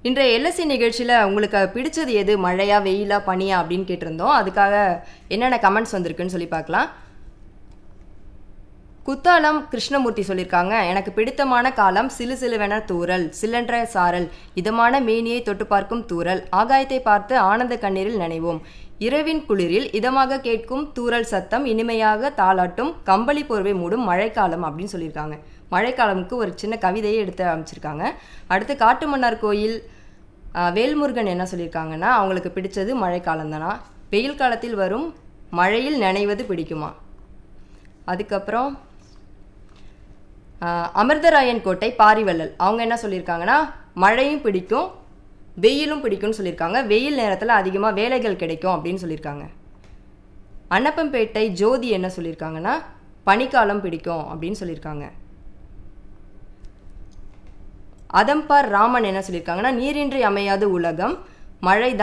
இன்றைய எல்எஸ்சி நிகழ்ச்சியில் உங்களுக்கு பிடிச்சது எது மழையா வெயிலா பனியா அப்படின்னு கேட்டிருந்தோம் அதுக்காக என்னென்ன கமெண்ட்ஸ் வந்திருக்குன்னு சொல்லி பார்க்கலாம் குத்தாலம் கிருஷ்ணமூர்த்தி சொல்லியிருக்காங்க எனக்கு பிடித்தமான காலம் சிலு சிலுவென தூறல் சிலன்ற சாரல் இதமான மேனியை தொட்டு பார்க்கும் தூறல் ஆகாயத்தை பார்த்து ஆனந்த கண்ணீரில் நினைவோம் இரவின் குளிரில் இதமாக கேட்கும் தூறல் சத்தம் இனிமையாக தாளாட்டும் கம்பளி போர்வை மூடும் மழைக்காலம் அப்படின்னு சொல்லியிருக்காங்க மழைக்காலமுக்கு ஒரு சின்ன கவிதையை எடுத்து அமைச்சிருக்காங்க அடுத்து காட்டுமன்னார் கோயில் ஆஹ், வேல்முருகன் என்ன சொல்லியிருக்காங்கன்னா அவங்களுக்கு பிடிச்சது மழைக்காலம் தானா வெயில் காலத்தில் வரும் மழையில் நனைவது பிடிக்குமா அதுக்கப்புறம் ஆஹ், அமிர்தராயன் கோட்டை பாரிவள்ளல் அவங்க என்ன சொல்லியிருக்காங்கன்னா மழையும் பிடிக்கும் வெயிலும் பிடிக்கும்னு சொல்லியிருக்காங்க வெயில் நேரத்தில் அதிகமாக வேலைகள் கிடைக்கும் அப்படின்னு சொல்லியிருக்காங்க அன்னப்பம்பேட்டை ஜோதி என்ன சொல்லியிருக்காங்கன்னா பனிக்காலம் பிடிக்கும் அப்படின்னு சொல்லியிருக்காங்க அதம்பார் ராமன் என்ன சொல்லியிருக்காங்கன்னா நீரின்றி அமையாது உலகம் மழை